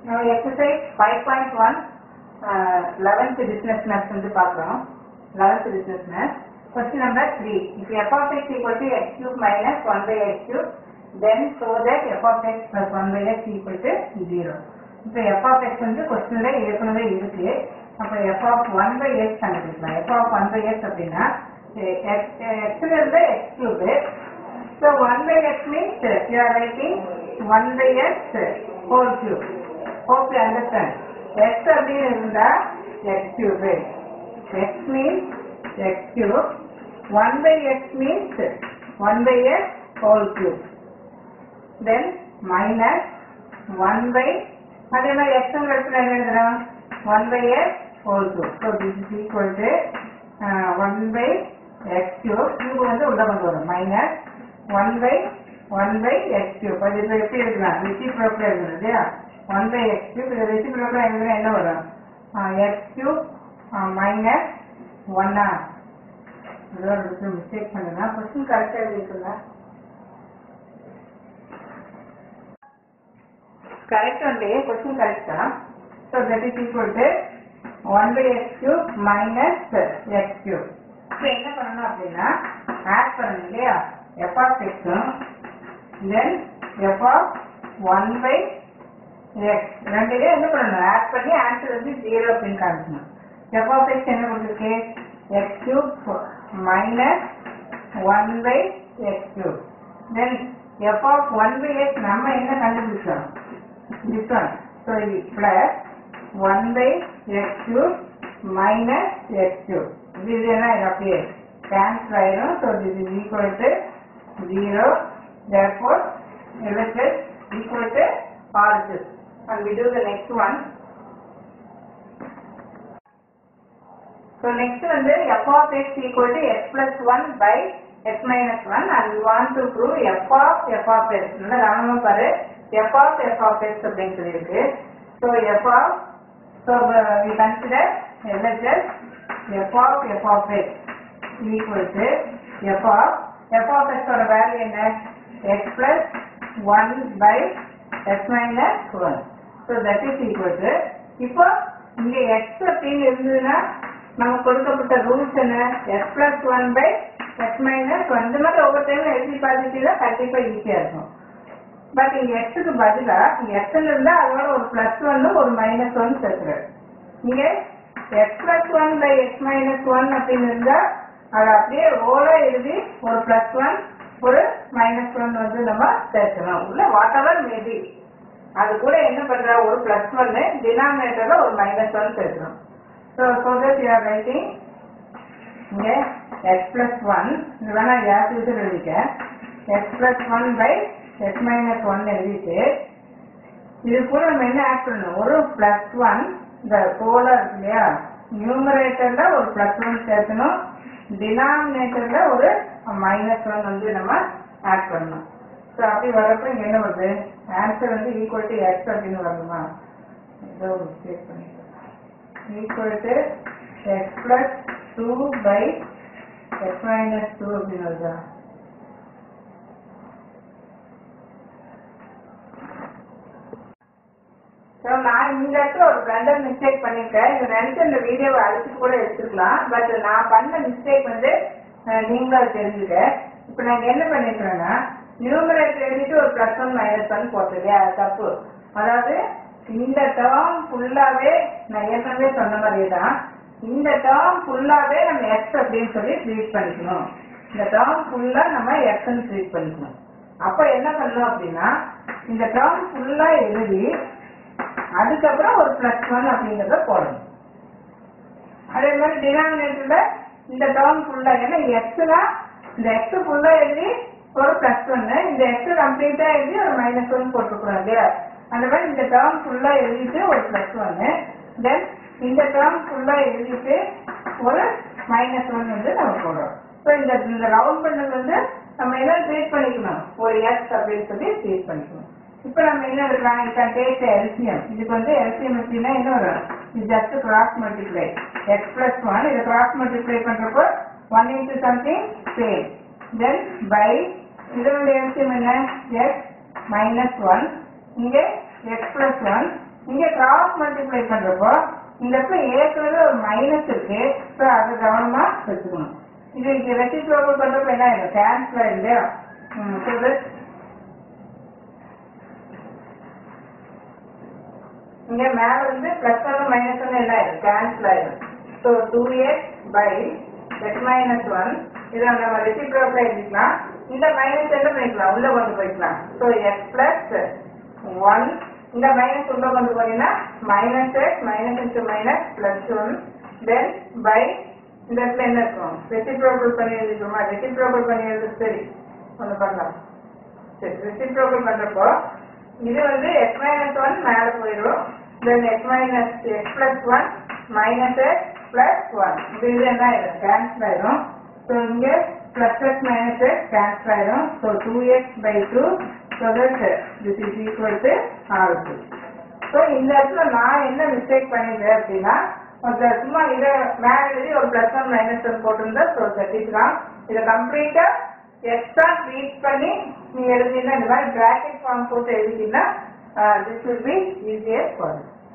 Now exercise 5.1 uh, 11th business maths வந்து பார்க்கிறோம் 11th business maths question number 3 if f of x equal to x cube minus 1 by x cube then show that f of x plus 1 by x equal to 0 இப்போ f of x வந்து கொஸ்டின்ல ஏற்கனவே இருக்கு அப்ப f of 1 by x கண்டுபிடிக்கலாம் f of 1 by x அப்படின்னா x ல இருந்து x cube so 1 by x means you are writing 1 by x whole cube hope you understand x அப்படின்னு இருந்தா x cube x means x cube 1 by x means 1 by x whole cube then minus 1 by அதே மாதிரி x ங்கிற இடத்துல என்ன எழுதுறோம் 1 by x whole cube so this is equal to uh, 1 by x cube cube வந்து உள்ள கொண்டு வரும் minus 1 by 1 by x cube அது இப்போ எப்படி எழுதலாம் ரெசிப்ரோக்கில் எழுதணும் இல்லையா 1 by x cube இது ரெசிப்ரோக்கில் எழுதுனா என்ன வரும் x cube மைனஸ் ஒன்னா இதோட மிஸ்டேக் பண்ணுங்க கொஸ்டின் கரெக்டாக எழுதிருக்குல்ல correct only, question correct ah. So that is equal to 1 by x cube minus x cube. இப்போ என்ன பண்ணணும் அப்படின்னா ஆட் பண்ணணும் இல்லையா f of x um then f of 1 by x ரெண்டுலேயும் என்ன பண்ணணும் ஆட் பண்ணி ஆன்சர் வந்து ஜீரோ அப்படின்னு காமிக்கணும் f of x என்ன கொடுத்துருக்கு x cube minus 1 by x cube then f of 1 by x நம்ம என்ன கண்டுபிடிச்சோம் this one. So it plus 1 by x cube minus x cube. This is என்ன இது அப்படியே cancel ஆயிரும். So this is equal to 0. Therefore, LHS equal to RHS. And we do the next one. So next வந்து f of x equal to x plus 1 by x minus 1 and we want to prove f of f of x. நல்லா கவனமா பாரு f of f of x அப்படின்னு சொல்லியிருக்கு. So f of, so uh, we consider LHS f of f of x equal to f of, f of x ஓட value என்ன x plus 1 by x minus 1. So that is equal to, இப்போ இங்க x அப்படின்னு இருந்ததுன்னா நமக்கு கொடுக்கப்பட்ட rules என்ன x plus 1 by x minus 1 இந்த மாதிரி ஒவ்வொரு டைம் எழுதி பார்த்துட்டீங்கன்னா கண்டிப்பா ஈஸியா இருக்கும் பட் இங்க எக்ஸுக்கு பதிலா இங்க எக்ஸ்ல இருந்தா அதோட ஒரு பிளஸ் ஒன்னு ஒரு மைனஸ் ஒன் சேர்க்கிறார் இங்க x plus one by x minus one அப்படின்னு இருந்தா அதை அப்படியே ஓலா எழுதி ஒரு பிளஸ் ஒன் ஒரு மைனஸ் ஒன் வந்து நம்ம சேர்க்கணும் உள்ள வாட் எவர் மேபி அது கூட என்ன பண்ற ஒரு பிளஸ் ஒன்னு டினாமினேட்டர்ல ஒரு மைனஸ் ஒன் சேர்க்கணும் so so that you are writing இங்க எக்ஸ் பிளஸ் ஒன் இது வேணா யார் எழுதிக்க x plus one by x minus one எழுதிட்டு இது கூட நம்ம என்ன ஆட் பண்ணணும் ஒரு பிளஸ் ஒன் இந்த போல இருக்கு இல்லையா நியூமரேட்டர்ல ஒரு பிளஸ் ஒன் சேர்க்கணும் டினாமினேட்டர்ல ஒரு மைனஸ் ஒன் வந்து நம்ம ஆட் பண்ணணும் ஸோ அப்படி வரப்ப இங்க என்ன வருது ஆன்சர் வந்து ஈக்குவல் டு எக்ஸ் அப்படின்னு வரணுமா ஏதோ மிஸ்டேக் பண்ணிக்கலாம் equal to x plus two by x minus two அப்படின்னு வருதா ஸோ நான் இந்த இடத்துல ஒரு பிளண்டர் மிஸ்டேக் பண்ணியிருக்கேன் இந்த நினைச்ச இந்த வீடியோவை அழைச்சிட்டு கூட எடுத்துக்கலாம் பட் நான் பண்ண மிஸ்டேக் வந்து அஹ், நீங்களும் அதை தெரிஞ்சுக்க இப்போ நாங்கள் என்ன பண்ணிருக்கிறோன்னா நியூமரேட்டர் எழுதிட்டு ஒரு ப்ளஸ் ஒன் மைனஸ் ஒன் போட்டிருக்கேன் அது தப்பு அதாவது இந்த டேர்ம் ஃபுல்லாவே நான் ஏற்கனவே சொன்ன மாதிரியே தான் இந்த டேர்ம் ஃபுல்லாவே நம்ம எக்ஸ் அப்படின்னு சொல்லி ட்ரீட் பண்ணிக்கணும் இந்த டேர்ம் ஃபுல்லா நம்ம எக்ஸ்ன்னு ட்ரீட் பண்ணிக்கணும் அப்ப என்ன பண்ணணும் அப்படின்னா இந்த டேர்ம் ஃபுல்லா எழுதி அதுக்கப்புறம் ஒரு பிளஸ் ஒன் அப்படிங்கறத போடணும் அதே மாதிரி டினாமினேட்டர்ல இந்த டேர்ம் ஃபுல்லா ஏன்னா எக்ஸ்னா இந்த எக்ஸ் ஃபுல்லா எழுதி ஒரு பிளஸ் ஒன்னு இந்த எக்ஸ் கம்ப்ளீட்டா எழுதி ஒரு மைனஸ் ஒன் போட்டுக்கிறோம் இல்லையா அந்த மாதிரி இந்த டேர்ம் ஃபுல்லா எழுதிட்டு ஒரு பிளஸ் ஒன்னு தென் இந்த டேர்ம் ஃபுல்லா எழுதிட்டு ஒரு மைனஸ் ஒன் வந்து நம்ம போடுறோம் ஸோ இந்த இந்த ரவுண்ட் பண்ணது வந்து நம்ம என்ன ட்ரீட் பண்ணிக்கணும் ஒரு எக்ஸ் அப்படின்னு சொல்லி ட்ரீட் பண்ணிக்கணும் இப்போ நம்ம என்ன எடுக்கலாம் இப்போ டேக் எல்சிஎம் இதுக்கு வந்து எல்சிஎம் எப்படின்னா என்ன வரும் இது just cross multiply x plus one இதை கிராஸ் மல்டிப்ளை பண்றப்போ one into something same then by இதனுடைய எல்சிஎம் என்ன எக்ஸ் மைனஸ் ஒன் இங்கே எக்ஸ் பிளஸ் ஒன் இங்க கிராஸ் மல்டிப்ளை பண்றப்போ இந்த இடத்துல ஏற்கனவே ஒரு மைனஸ் இருக்கு ஸோ அதை கவனமா வச்சுக்கணும் இது இங்க ரெசிப்ரோக்கல் பண்றப்ப என்ன ஆயிடும் கேன்சல் ஆயிடும் இல்லையா ம், so this இங்க மேல வந்து பிளஸ் ஒன் மைனஸ் ஒன் என்ன ஆயிடும் கேன்சல் ஆயிடும் so two x by x minus one இதை நம்ம ரெசிப்ரோக்கா எழுதிக்கலாம் இந்த மைனஸ் என்ன பண்ணிக்கலாம் உள்ள கொண்டு போய்க்கலாம் ஸோ எக்ஸ் பிளஸ் ஒன் இந்த மைனஸ் உள்ள கொண்டு போனீங்கன்னா minus x minus into minus plus one then by இந்த இடத்துல என்ன இருக்கும் ரெசிப்ரோக்கல் பண்ணி எழுதிக்கோமா ரெசிப்ரோக்கல் பண்ணி எழுது சரி ஒன்று பண்ணலாம் சரி ரெசிப்ரோக்கல் பண்றப்போ இது வந்து எக்ஸ் மைனஸ் ஒன் மேலே போயிடும் then x minus x plus one minus x plus one இது இது என்ன ஆயிடும் கேன்சல் ஆயிடும் ஸோ இங்கே plus x minus x cancel ஆயிடும் so two x by two so that this is equal to or two so இந்த இடத்துல நான் என்ன மிஸ்டேக் பண்ணிட்டேன் அப்படின்னா அந்த சும்மா இதை மேலே எழுதி ஒரு பிளஸ் ஒன் மைனஸ் ஒன் போட்டிருந்தா ஸோ தட்டிக்கலாம் இதை கம்ப்ளீட்டா எக்ஸ்ட்ரா ட்ரீட் பண்ணி நீ எழுதினா இந்த மாதிரி பிராக்கெட் ஃபார்ம் போட்டு எழுதினா this will be easier for